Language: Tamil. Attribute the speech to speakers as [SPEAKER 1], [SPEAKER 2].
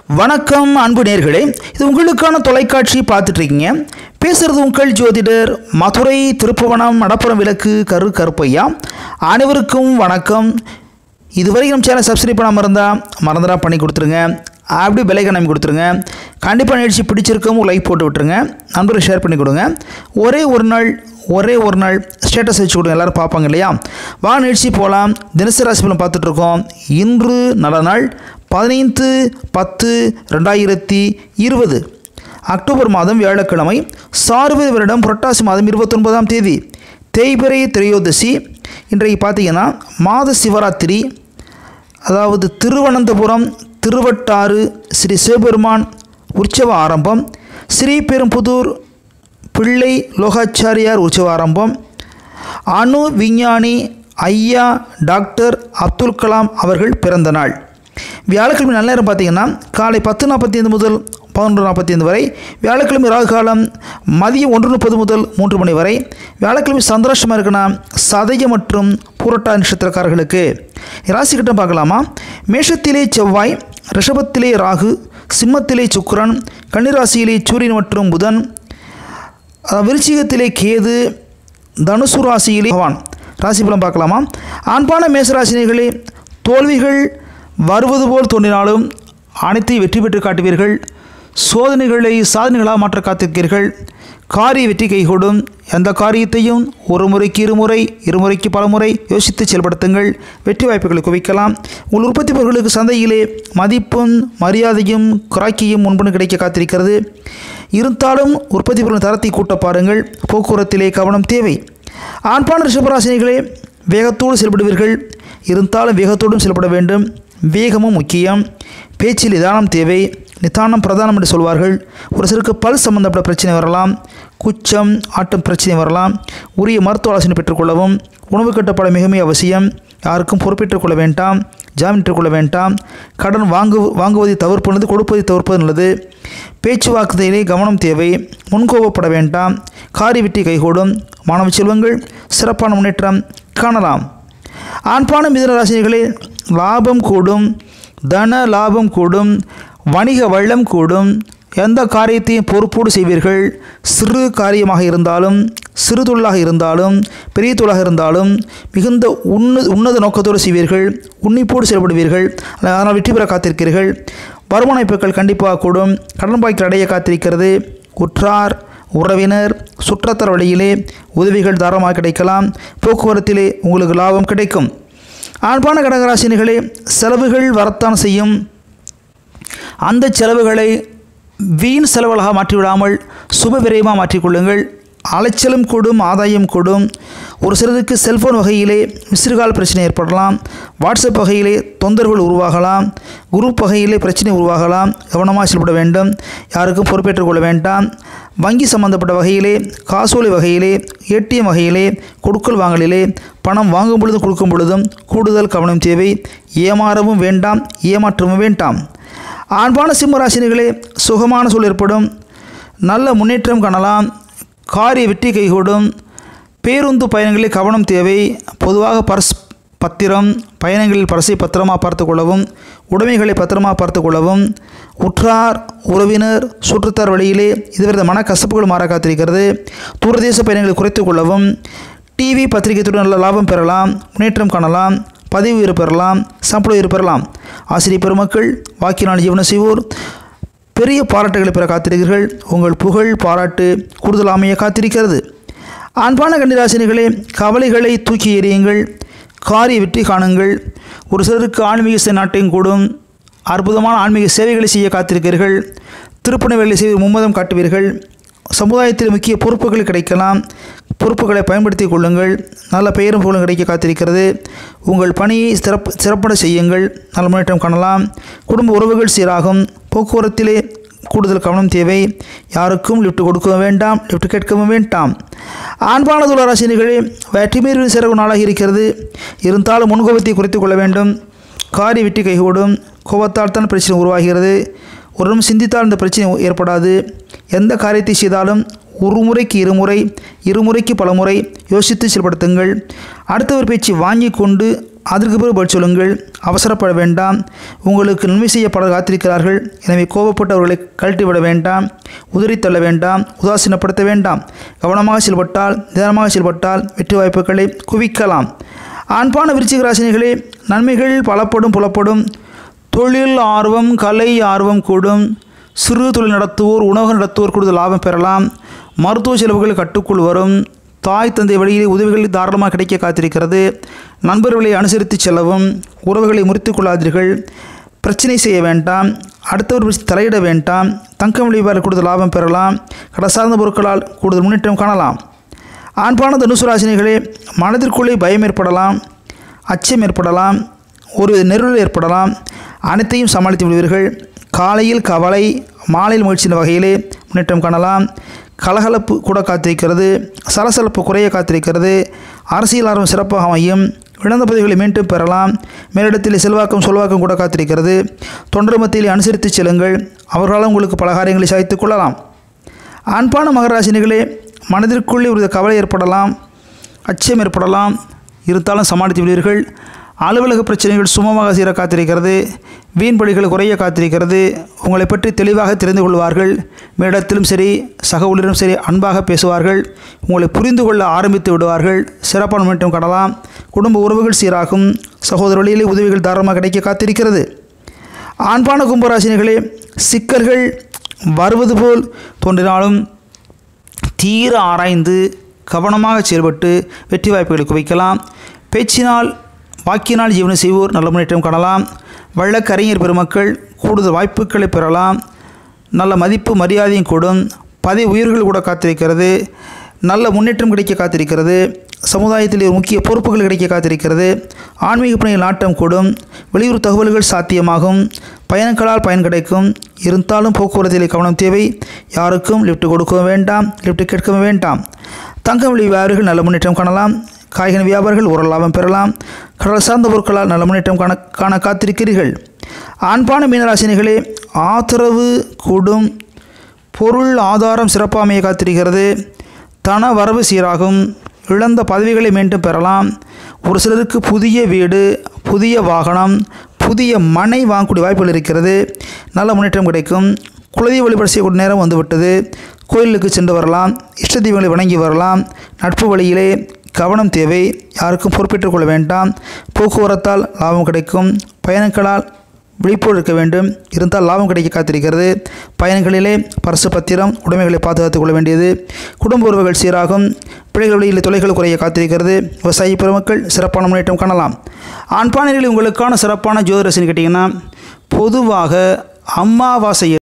[SPEAKER 1] வணக்கம் அன்பு நேர்களே இது உங்களுக்கான தொலைக்காட்சி பார்த்துட்டு இருக்கீங்க பேசுறது உங்கள் ஜோதிடர் மதுரை திருப்புவனம் மடப்புறம் விளக்கு கரு கருப்பையா அனைவருக்கும் வணக்கம் இதுவரை நம்ம சேனல் சப்ஸ்கிரைப் பண்ணாமல் இருந்தால் மறந்துடா பண்ணி கொடுத்துருங்க அப்படியே பெலைக்கன் அமைக்க கொடுத்துருங்க கண்டிப்பாக நிகழ்ச்சி பிடிச்சிருக்கவும் லைக் போட்டு விட்டுருங்க நண்பர்கள் ஷேர் பண்ணி கொடுங்க ஒரே ஒரு நாள் ஒரே ஒரு நாள் ஸ்டேட்டஸ் வச்சு கொடுங்க எல்லோரும் பார்ப்பாங்க இல்லையா வா நிகழ்ச்சி போகலாம் தினசரி ராசி பலன் பார்த்துட்ருக்கோம் இன்று நல்ல நாள் பதினைந்து பத்து ரெண்டாயிரத்தி இருபது அக்டோபர் மாதம் வியாழக்கிழமை சார்வரி வருடம் புரட்டாசி மாதம் இருபத்தொன்பதாம் தேதி தேய்பிரை திரையோதசி இன்றைக்கு பார்த்தீங்கன்னா மாத சிவராத்திரி அதாவது திருவனந்தபுரம் திருவட்டாறு ஸ்ரீ சிவபெருமான் உற்சவ ஆரம்பம் ஸ்ரீபெரும்புதூர் பிள்ளை லோகாச்சாரியார் உற்சவ ஆரம்பம் அணு விஞ்ஞானி ஐயா டாக்டர் அப்துல் கலாம் அவர்கள் பிறந்த நாள் வியாழக்கிழமை நல்ல நேரம் பார்த்தீங்கன்னா காலை பத்து நாற்பத்தி ஐந்து முதல் பதினொன்று நாற்பத்தி ஐந்து வரை வியாழக்கிழமை ராகு காலம் மதியம் ஒன்று முப்பது முதல் மூன்று மணி வரை வியாழக்கிழமை சந்திராஷ்டமாக இருக்குன்னா சதய மற்றும் பூரட்டா நட்சத்திரக்காரர்களுக்கு ராசி கிட்ட பார்க்கலாமா மேஷத்திலே செவ்வாய் ரிஷபத்திலே ராகு சிம்மத்திலே சுக்கிரன் கன்னிராசியிலே சூரியன் மற்றும் புதன் அஹ், விருச்சிகத்திலே கேது தனுசு ராசியிலே பகவான் ராசி பலம் பார்க்கலாமா ஆண்பான மேசராசினிகளே தோல்விகள் வருவது போல் தோன்றினாலும் அனைத்தையும் வெற்றி பெற்று காட்டுவீர்கள் சோதனைகளை சாதனைகளாக மாற்ற காத்திருக்கிறீர்கள் காரிய வெற்றி கைகூடும் எந்த காரியத்தையும் ஒரு முறைக்கு இருமுறை இருமுறைக்கு பலமுறை யோசித்து செயல்படுத்துங்கள் வெற்றி வாய்ப்புகளை குவிக்கலாம் உங்கள் உற்பத்தி பொருட்களுக்கு சந்தையிலே மதிப்பும் மரியாதையும் கிராக்கியும் முன்பு கிடைக்க காத்திருக்கிறது இருந்தாலும் உற்பத்தி பொருள் தரத்தை கூட்ட பாருங்கள் போக்குவரத்திலே கவனம் தேவை ஆண்பான ரிஷபராசினிகளே வேகத்தோடு செயல்படுவீர்கள் இருந்தாலும் வேகத்தோடும் செயல்பட வேண்டும் வேகமும் முக்கியம் பேச்சில் நிதானம் தேவை நிதானம் பிரதானம் என்று சொல்வார்கள் ஒரு சிலருக்கு பல் சம்பந்தப்பட்ட பிரச்சனை வரலாம் குச்சம் ஆட்டம் பிரச்சனை வரலாம் உரிய மருத்துவ ஆலோசனை பெற்றுக்கொள்ளவும் உணவு கட்டுப்பாடு மிக மிக அவசியம் யாருக்கும் பொறுப்பேற்றுக் கொள்ள வேண்டாம் ஜாமீன் கொள்ள வேண்டாம் கடன் வாங்கு வாங்குவதை தவிர்ப்பது கொடுப்பதை தவிர்ப்பது நல்லது பேச்சுவார்த்தையிலே கவனம் தேவை முன்கோபப்பட வேண்டாம் காரி வெட்டி கைகூடும் மாணவ செல்வங்கள் சிறப்பான முன்னேற்றம் காணலாம் ஆண்பான மிதன ராசினிகளே லாபம் கூடும் தன லாபம் கூடும் வணிக வள்ளம் கூடும் எந்த காரியத்தையும் பொறுப்போடு செய்வீர்கள் சிறு காரியமாக இருந்தாலும் சிறு தொழிலாக இருந்தாலும் பெரிய தொழிலாக இருந்தாலும் மிகுந்த உன்ன உன்னத நோக்கத்தோடு செய்வீர்கள் உன்னிப்போடு செயல்படுவீர்கள் அதனால் வெற்றி பெற காத்திருக்கிறீர்கள் வருமான வாய்ப்புகள் கண்டிப்பாக கூடும் கடன் பாய்க்கு அடைய காத்திருக்கிறது உற்றார் உறவினர் சுற்றத்தார் வழியிலே உதவிகள் தாராளமாக கிடைக்கலாம் போக்குவரத்திலே உங்களுக்கு லாபம் கிடைக்கும் ஆண்பான கடகராசினிகளே செலவுகள் வரத்தான் செய்யும் அந்த செலவுகளை வீண் செலவுகளாக மாற்றிவிடாமல் சுப விரயமாக மாற்றிக்கொள்ளுங்கள் அலைச்சலும் கூடும் ஆதாயம் கூடும் ஒரு சிலருக்கு செல்போன் வகையிலே மிஸ்ருகால் பிரச்சனை ஏற்படலாம் வாட்ஸ்அப் வகையிலே தொந்தரவுகள் உருவாகலாம் குரூப் வகையிலே பிரச்சனை உருவாகலாம் கவனமாக செயல்பட வேண்டும் யாருக்கும் பொறுப்பேற்றுக் கொள்ள வேண்டாம் வங்கி சம்பந்தப்பட்ட வகையிலே காசோலை வகையிலே ஏடிஎம் வகையிலே கொடுக்கல் வாங்கலிலே பணம் வாங்கும் பொழுதும் கொடுக்கும் பொழுதும் கூடுதல் கவனம் தேவை ஏமாறவும் வேண்டாம் ஏமாற்றவும் வேண்டாம் ஆண்பான சிம்ம ராசினிகளே சுகமான சூழல் ஏற்படும் நல்ல முன்னேற்றம் காணலாம் காரிய வெற்றி கைகூடும் பேருந்து பயணங்களில் கவனம் தேவை பொதுவாக பர்ஸ் பத்திரம் பயணங்களில் பரசை பத்திரமாக பார்த்து கொள்ளவும் உடைமைகளை பத்திரமாக பார்த்து கொள்ளவும் உற்றார் உறவினர் சுற்றுத்தார் வழியிலே இதுவரை மனக்கசப்புகள் மாற காத்திருக்கிறது தூரதேச பயணங்களை குறைத்து கொள்ளவும் டிவி பத்திரிகைத்துடன் நல்ல லாபம் பெறலாம் முன்னேற்றம் காணலாம் பதவி உயர்வு பெறலாம் சம்பள உயர்வு பெறலாம் ஆசிரியர் பெருமக்கள் வாக்கினால் ஜீவன செய்வோர் பெரிய பாராட்டுகளை பெற காத்திருக்கிறீர்கள் உங்கள் புகழ் பாராட்டு கூடுதல் அமைய காத்திருக்கிறது அன்பான கன்னிராசினிகளே கவலைகளை தூக்கி எறியுங்கள் காரிய வெற்றி காணுங்கள் ஒரு சிலருக்கு ஆன்மீக சே- நாட்டையும் கூடும் அற்புதமான ஆன்மீக சேவைகளை செய்ய காத்திருக்கிறீர்கள் திருப்பணி வேலை செய்து மும்மதம் காட்டுவீர்கள் சமுதாயத்தில் முக்கிய பொறுப்புகள் கிடைக்கலாம் பொறுப்புகளை பயன்படுத்திக் கொள்ளுங்கள் நல்ல பெயரும் புகழும் கிடைக்க காத்திருக்கிறது உங்கள் பணியை சிறப்பு சிறப்பட செய்யுங்கள் நல்ல முன்னேற்றம் காணலாம் குடும்ப உறவுகள் சீராகும் போக்குவரத்திலே கூடுதல் கவனம் தேவை யாருக்கும் லிஃப்ட் கொடுக்கவும் வேண்டாம் லிஃப்ட் கேட்கவும் வேண்டாம் ஆண்பான துளராசினிகளே வெற்றிமீறி சிறகு நாளாக இருக்கிறது இருந்தாலும் முன்கோபத்தை குறைத்துக் கொள்ள வேண்டும் காரி வெட்டி கைகூடும் கோபத்தால் தான் பிரச்சனை உருவாகிறது ஒரு நிமிடம் சிந்தித்தால் இந்த பிரச்சனை ஏற்படாது எந்த காரியத்தை செய்தாலும் ஒரு முறைக்கு இருமுறை இருமுறைக்கு பலமுறை யோசித்து செயல்படுத்துங்கள் அடுத்தவர் பேச்சு வாங்கி கொண்டு அதற்கு பிறகு பதில் சொல்லுங்கள் அவசரப்பட வேண்டாம் உங்களுக்கு நன்மை செய்யப்பட காத்திருக்கிறார்கள் எனவே கோபப்பட்டவர்களை கழட்டிவிட வேண்டாம் உதறி தள்ள வேண்டாம் உதாசீனப்படுத்த வேண்டாம் கவனமாக செயல்பட்டால் நிதானமாக செயல்பட்டால் வெற்றி வாய்ப்புகளை குவிக்கலாம் ஆண்பான விருச்சிக ராசினிகளே நன்மைகள் பலப்படும் புலப்படும் தொழில் ஆர்வம் கலை ஆர்வம் கூடும் சிறு தொழில் நடத்துவோர் உணவு நடத்துவோர் கூடுதல் லாபம் பெறலாம் மருத்துவ செலவுகள் கட்டுக்குள் வரும் தாய் தந்தை வழியிலே உதவிகள் தாராளமாக கிடைக்க காத்திருக்கிறது நண்பர்களை அனுசரித்து செல்லவும் உறவுகளை முறித்துக் கொள்ளாதீர்கள் பிரச்சனை செய்ய வேண்டாம் அடுத்தவர் விஷயத்தில் தலையிட வேண்டாம் தங்கம் விளைவால் கூடுதல் லாபம் பெறலாம் கடை சார்ந்த பொருட்களால் கூடுதல் முன்னேற்றம் காணலாம் ஆண்பான தனுசு ராசினிகளே மனதிற்குள்ளே பயம் ஏற்படலாம் அச்சம் ஏற்படலாம் ஒரு நெருடல் ஏற்படலாம் அனைத்தையும் சமாளித்து விடுவீர்கள் காலையில் கவலை மாலையில் முயற்சியின் வகையிலே முன்னேற்றம் காணலாம் கலகலப்பு கூட காத்திருக்கிறது சலசலப்பு குறைய காத்திருக்கிறது அரசியல் ஆர்வம் சிறப்பாக அமையும் இழந்த பதவிகளை மீண்டும் பெறலாம் மேலிடத்தில் செல்வாக்கம் சொல்வாக்கம் கூட காத்திருக்கிறது தொண்டர் மத்தியில் அனுசரித்து செல்லுங்கள் அவர்களால் உங்களுக்கு பல காரியங்களை சாதித்துக் கொள்ளலாம் ஆண்பான மகராசினிகளே மனதிற்குள்ளே ஒரு கவலை ஏற்படலாம் அச்சம் ஏற்படலாம் இருந்தாலும் சமாளித்து விடுவீர்கள் அலுவலக பிரச்சனைகள் சுமமாக சீர காத்திருக்கிறது வீண் பலிகள் குறைய காத்திருக்கிறது உங்களை பற்றி தெளிவாக தெரிந்து கொள்வார்கள் மேடத்திலும் சரி சக ஊழியரும் சரி அன்பாக பேசுவார்கள் உங்களை புரிந்து கொள்ள ஆரம்பித்து விடுவார்கள் சிறப்பான முன்னேற்றம் காணலாம் குடும்ப உறவுகள் சீராகும் சகோதர வழியிலே உதவிகள் தாராளமாக கிடைக்க காத்திருக்கிறது ஆண்பான கும்பராசினிகளே சிக்கல்கள் வருவது போல் தோன்றினாலும் தீர ஆராய்ந்து கவனமாக செயல்பட்டு வெற்றி வாய்ப்புகளை குவிக்கலாம் பேச்சினால் வாக்கினால் ஜீவனம் செய்வோர் நல்ல முன்னேற்றம் காணலாம் வழக்கறிஞர் பெருமக்கள் கூடுதல் வாய்ப்புகளை பெறலாம் நல்ல மதிப்பு மரியாதையும் கூடும் பதவி உயிர்கள் கூட காத்திருக்கிறது நல்ல முன்னேற்றம் கிடைக்க காத்திருக்கிறது சமுதாயத்தில் ஒரு முக்கிய பொறுப்புகள் கிடைக்க காத்திருக்கிறது ஆன்மீக பணியில் நாட்டம் கூடும் வெளியூர் தகவல்கள் சாத்தியமாகும் பயணங்களால் பயன் கிடைக்கும் இருந்தாலும் போக்குவரத்தில் கவனம் தேவை யாருக்கும் லிஃப்ட் கொடுக்கவும் வேண்டாம் லிஃப்ட் கேட்கவும் வேண்டாம் தங்கம் விலை வியாபாரிகள் நல்ல முன்னேற்றம் காணலாம் காய்கறி வியாபாரிகள் ஒரு லாபம் பெறலாம் கடல் சார்ந்த பொருட்களால் நல்ல முன்னேற்றம் காண காண காத்திருக்கிறீர்கள் ஆண்பான மீனராசினிகளே ஆதரவு கூடும் பொருள் ஆதாரம் சிறப்பாக அமைய காத்திருக்கிறது தன வரவு சீராகும் இழந்த பதவிகளை மீண்டும் பெறலாம் ஒரு சிலருக்கு புதிய வீடு புதிய வாகனம் புதிய மனை வாங்கக்கூடிய வாய்ப்புகள் இருக்கிறது நல்ல முன்னேற்றம் கிடைக்கும் குலதெய்வ வழிபாடு செய்யக்கூடிய நேரம் வந்துவிட்டது கோயிலுக்கு சென்று வரலாம் இஷ்ட தெய்வங்களை வணங்கி வரலாம் நட்பு வழியிலே கவனம் தேவை யாருக்கும் பொறுப்பேற்றுக் கொள்ள வேண்டாம் போக்குவரத்தால் லாபம் கிடைக்கும் பயணங்களால் விழிப்போடு இருக்க வேண்டும் இருந்தால் லாபம் கிடைக்க காத்திருக்கிறது பயணங்களிலே பரிசு பத்திரம் உடைமைகளை பாதுகாத்துக் கொள்ள வேண்டியது குடும்ப உறவுகள் சீராகும் பிள்ளைகள் வழியில் தொலைகள் குறைய காத்திருக்கிறது விவசாயி பெருமக்கள் சிறப்பான முன்னேற்றம் காணலாம் ஆண்பானைகளில் உங்களுக்கான சிறப்பான ஜோதிரசன் கேட்டிங்கன்னா பொதுவாக அமாவாசை